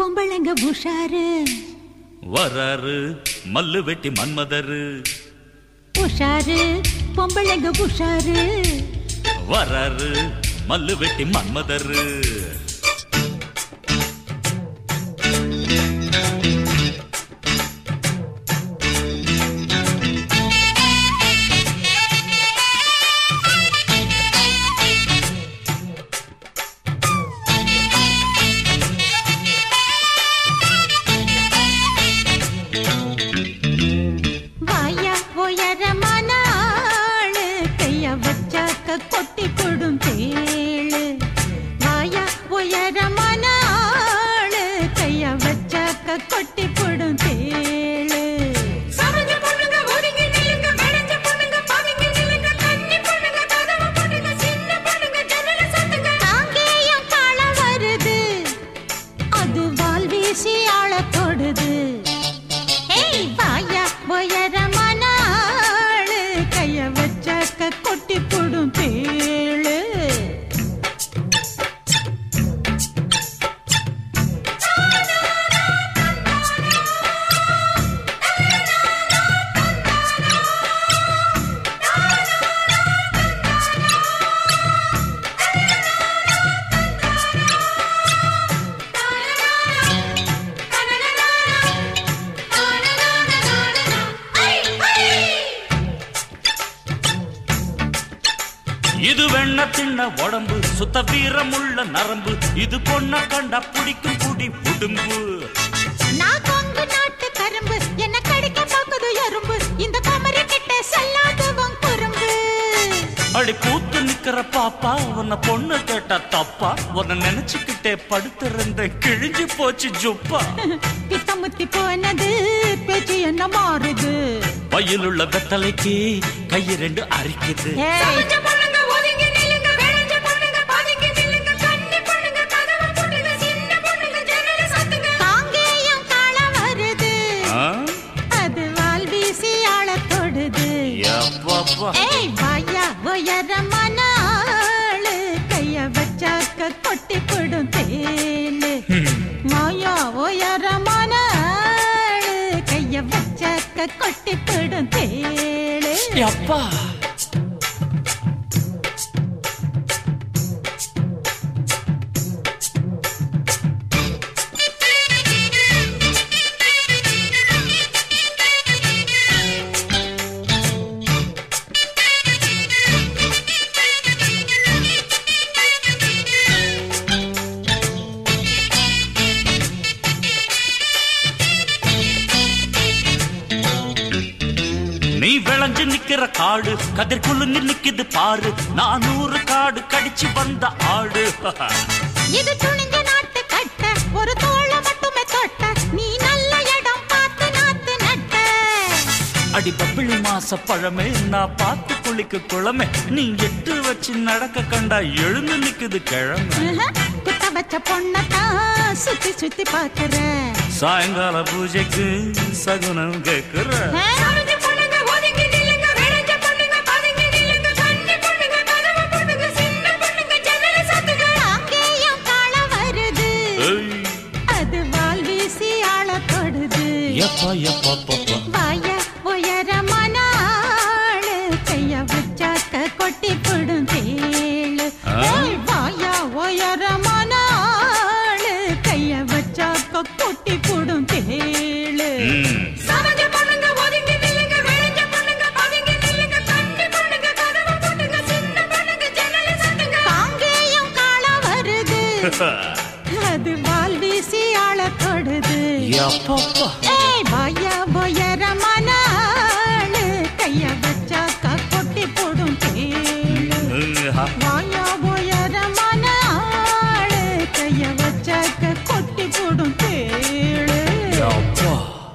பொம்பளைங்க உஷாரு வராரு மல்லு வெட்டி மன்மதரு உஷாரு பொம்பளைங்க உஷாரு வராரு மல்லு வெட்டி மன்மதரு வாயா உயரமான ஆளு கைய வச்சாக்க கொட்டி கொடும் தேளு வாயா உயரமான ஆளு கைய வச்சாக்க கொட்டி கொடும் தேளு சமைஞ்ச பொண்ணுங்க ஒதுங்கி நில்லுங்க விளைஞ்ச பொண்ணுங்க பதுங்கி நில்லுங்க கன்னி பொண்ணுங்க கதவு பொண்ணுங்க சின்ன பொண்ணுங்க ஜன்னல சத்துங்க தாங்கேயம் கால வருது அது வால் வீசி ஆள தொடுது ஏய் வாயா உயரமான ஆளு கைய வச்சாக்க கொட்டி போடும் தேளு இது வெண்ண தின்ன உடம்பு சுத்த வீரமுள்ள நரம்பு இது பொண்ண கண்டா பிடிக்கும் புடி புடும்பு நான் கொங்கு நாட்டு கரும்பு என்ன கடிக்க பார்க்குது எறும்பு இந்த குமரி கிட்ட செல்லாதவன் குறும்பு அடி கூத்து நிக்கிற பாப்பா உன்னை பொண்ணு கேட்டா தப்பா உன்னை நினைச்சுக்கிட்டே படுத்திருந்த கிழிஞ்சு போச்சு ஜுப்பா பித்தமுத்தி போனது பேச்சு என்ன மாறுது வயலுள்ள வெத்தலைக்கு கை ரெண்டு அரிக்குது ஏய், சமைஞ்ச பொண்ணுங்க ஒதுங்கி நில்லுங்க விளைஞ்ச பொண்ணுங்க பதுங்கி நில்லுங்க கன்னி பொண்ணுங்க கதவு பொண்ணுங்க சின்ன பொண்ணுங்க ஜன்னல சத்துங்க காங்கேயம் கால வருது ஆ? அது வால் வீசி ஆள தொடுது யப்பப்பா. ஏய் வாயா உயரமான ஆளு கைய வச்சாக்க கொட்டி போடும் தேளு மாயா உயரமான ஆளு கைய வச்சாக்க கொட்டி போடும் தேளு யப்பா நீ விளைஞ்சு நிக்கிற காடு கதிர் குலுங்கி நிக்குது பாரு நானூறு காடு கடிச்சு வந்த ஆடு இது துணிஞ்ச நாட்டு கட்ட ஒரு தோள மட்டுமே தொட்ட நீ நல்ல இடம் பார்த்து நாத்து நட்ட அடி பப்பிளி மாச பழமே நான் பார்த்து குளிக்க குளமே நீ எட்டு வச்சு நடக்க கண்டா எழுந்து நிக்குது கிழமை ஆஹா, குத்த வச்ச பொண்ணத்தான் சுத்தி சுத்தி பாக்குற சாயங்கால பூஜைக்கு சகுனம் கேக்குற சமைஞ்ச பொண்ணுங்க ஒதுங்கி நில்லுங்க விளைஞ்ச பொண்ணுங்க பதுங்கி நில்லுங்க கன்னி பொண்ணுங்க கதவு பொண்ணுங்க சின்ன பொண்ணுங்க ஜன்னல சத்துங்க அங்கேயும் கால வருது ஏய், அது வால் வீசி ஆள தொடுது எப்பா எப்பா பாப்பா வாய உயரமான ஆளு கைய வச்சாக்க கொட்டி போடும் தேளு ஆ? ஏய், வாயா உயரமான ஆளு கைய வச்சாக்க கொட்டி போடும் தேளு ம், சமைஞ்ச பொண்ணுங்க ஒதுங்கி நில்லுங்க விளைஞ்ச பொண்ணுங்க பதுங்கி நில்லுங்க கன்னி பொண்ணுங்க கதவு பொண்ணுங்க சின்ன பொண்ணுங்க ஜன்னல சத்துங்க காங்கேயம் கால வருது அது வால் வீசி ஆள தொடுது எப்பப்பா ஏய்